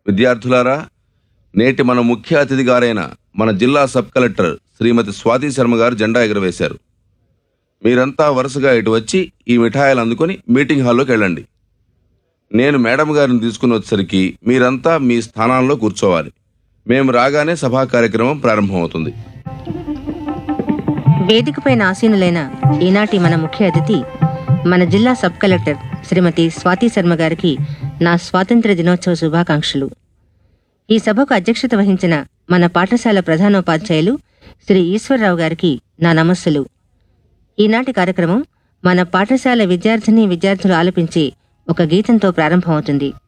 విద్యార్థులారా నేటి మన ముఖ్య అతిథి గారైన మన జిల్లా సబ్ కలెక్టర్ శ్రీమతి స్వాతి శర్మ గారు జెండా ఎగురవేశారు మీరంతా వరుసగా ఇటు వచ్చి ఈ మిఠాయిలు అందుకొని మీటింగ్ హాల్లోకి వెళ్ళండి నేను మేడం గారిని తీసుకుని వచ్చేసరికి మీరంతా మీ స్థానాల్లో కూర్చోవాలి మేము రాగానే సభా కార్యక్రమం ప్రారంభమవుతుంది వేదికపైన ఆసీనులైన ఈనాటి మన ముఖ్య అతిథి మన జిల్లా సబ్ కలెక్టర్ శ్రీమతి స్వాతి శర్మ గారికి నా స్వాతంత్ర దినోత్సవ శుభాకాంక్షలు ఈ సభకు అధ్యక్షత వహించిన మన పాఠశాల ప్రధానోపాధ్యాయులు శ్రీ ఈశ్వరరావు గారికి నా నమస్సులు ఈనాటి కార్యక్రమం మన పాఠశాల విద్యార్థిని విద్యార్థులు ఆలపించే ఒక గీతంతో ప్రారంభమవుతుంది